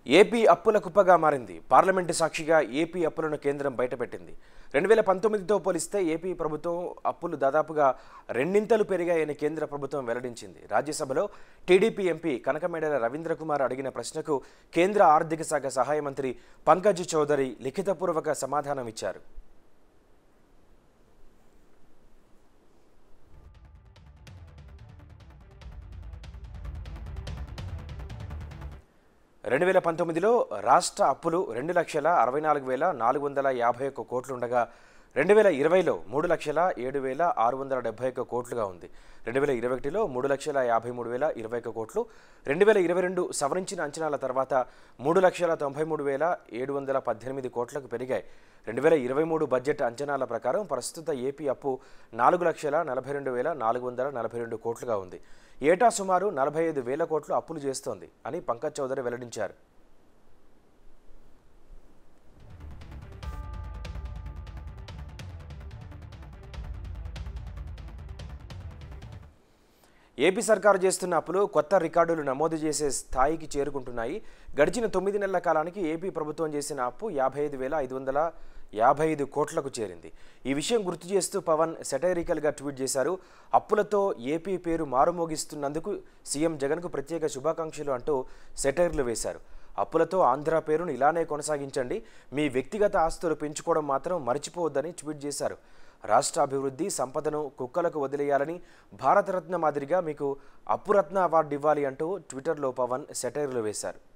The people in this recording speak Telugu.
ఏపీ అప్పుల కుప్పగా మారింది పార్లమెంటు సాక్షిగా ఏపీ అప్పులను కేంద్రం బయటపెట్టింది రెండు వేల పంతొమ్మిదితో పోలిస్తే ఏపీ ప్రభుత్వం అప్పులు దాదాపుగా రెండింతలు పెరిగాయని కేంద్ర ప్రభుత్వం వెల్లడించింది రాజ్యసభలో టీడీపీ ఎంపీ కనకమేడల రవీంద్ర కుమార్ అడిగిన ప్రశ్నకు కేంద్ర ఆర్థిక శాఖ సహాయ మంత్రి పంకజ్ చౌదరి లిఖితపూర్వక సమాధానం ఇచ్చారు రెండు వేల పంతొమ్మిదిలో రాష్ట్ర అప్పులు రెండు లక్షల అరవై నాలుగు వేల నాలుగు వందల యాభై ఒక్క కోట్లుండగా రెండు వేల ఇరవైలో మూడు లక్షల ఏడు వేల ఆరు వందల డెబ్బై ఒక్క కోట్లుగా ఉంది రెండు వేల ఇరవై ఒకటిలో మూడు లక్షల యాభై మూడు వేల ఇరవై ఒక్క కోట్లు రెండు వేల ఇరవై రెండు సవరించిన అంచనాల తర్వాత మూడు లక్షల తొంభై మూడు వేల ఏడు వందల పద్దెనిమిది కోట్లకు పెరిగాయి రెండు వేల ఇరవై మూడు బడ్జెట్ అంచనాల ప్రకారం ప్రస్తుత ఏపీ అప్పు నాలుగు లక్షల నలభై రెండు వేల నాలుగు వందల నలభై రెండు కోట్లుగా ఉంది ఏటా సుమారు నలభై ఐదు వేల కోట్లు అప్పులు చేస్తోంది అని పంకజ్ చౌదరి వెల్లడించారు ఏపీ సర్కారు చేస్తున్న అప్పులు కొత్త రికార్డులు నమోదు చేసే స్థాయికి చేరుకుంటున్నాయి గడిచిన తొమ్మిది నెలల కాలానికి ఏపీ ప్రభుత్వం చేసిన అప్పు యాభై ఐదు వేల ఐదు వందల యాభై ఐదు కోట్లకు చేరింది ఈ విషయం గుర్తు చేస్తూ పవన్ సెటైరికల్గా ట్వీట్ చేశారు అప్పులతో ఏపీ పేరు మారుమోగిస్తున్నందుకు సీఎం జగన్కు ప్రత్యేక శుభాకాంక్షలు అంటూ సెటైర్లు వేశారు అప్పులతో ఆంధ్ర పేరును ఇలానే కొనసాగించండి మీ వ్యక్తిగత ఆస్తులు పెంచుకోవడం మాత్రం మర్చిపోవద్దని ట్వీట్ చేశారు రాష్ట్ర అభివృద్ధి సంపదను కుక్కలకు వదిలేయాలని భారతరత్న మాదిరిగా మీకు అప్పురత్న అవార్డు ఇవ్వాలి అంటూ ట్విట్టర్లో పవన్ సెటైర్లు వేశారు